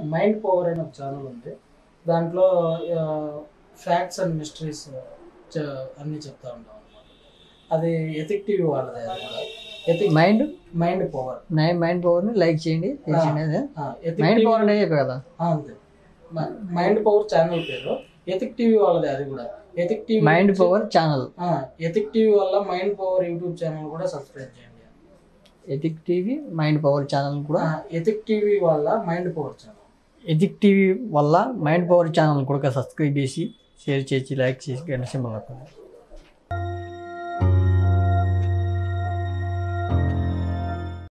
mind power అనే ఒక channel ఉంది దాంట్లో ఫ్యాక్ట్స్ అండ్ మిస్టరీస్ అన్ని చెప్తా ఉంటాం అనమాట అది ఎథిక్ టీవీ వాళ్ళది అది కూడా ethic mind mind power mind పవర్ని లైక్ చేయండి షేర్ చేయండి అదే ఎథిక్ మైండ్ టీవీ పవర్ అనేది చెప్పే కదా అంతే మైండ్ పవర్ ఛానల్ పేరు ఎథిక్ టీవీ వాళ్ళది అది కూడా ethic TV mind power channel ethic TV వల్ల మైండ్ పవర్ యూట్యూబ్ ఛానల్ కూడా సబ్స్క్రైబ్ చేయండి ethic TV mind power channel కూడా ఎథిక్ టీవీ వల్ల mind power channel ethic TV వల్ల మైండ్ పవర్ ఛానల్ కూడా సబ్స్క్రైబ్ చేసి షేర్ చేసి లైక్ చేసి గంట సింబల్ నొక్కండి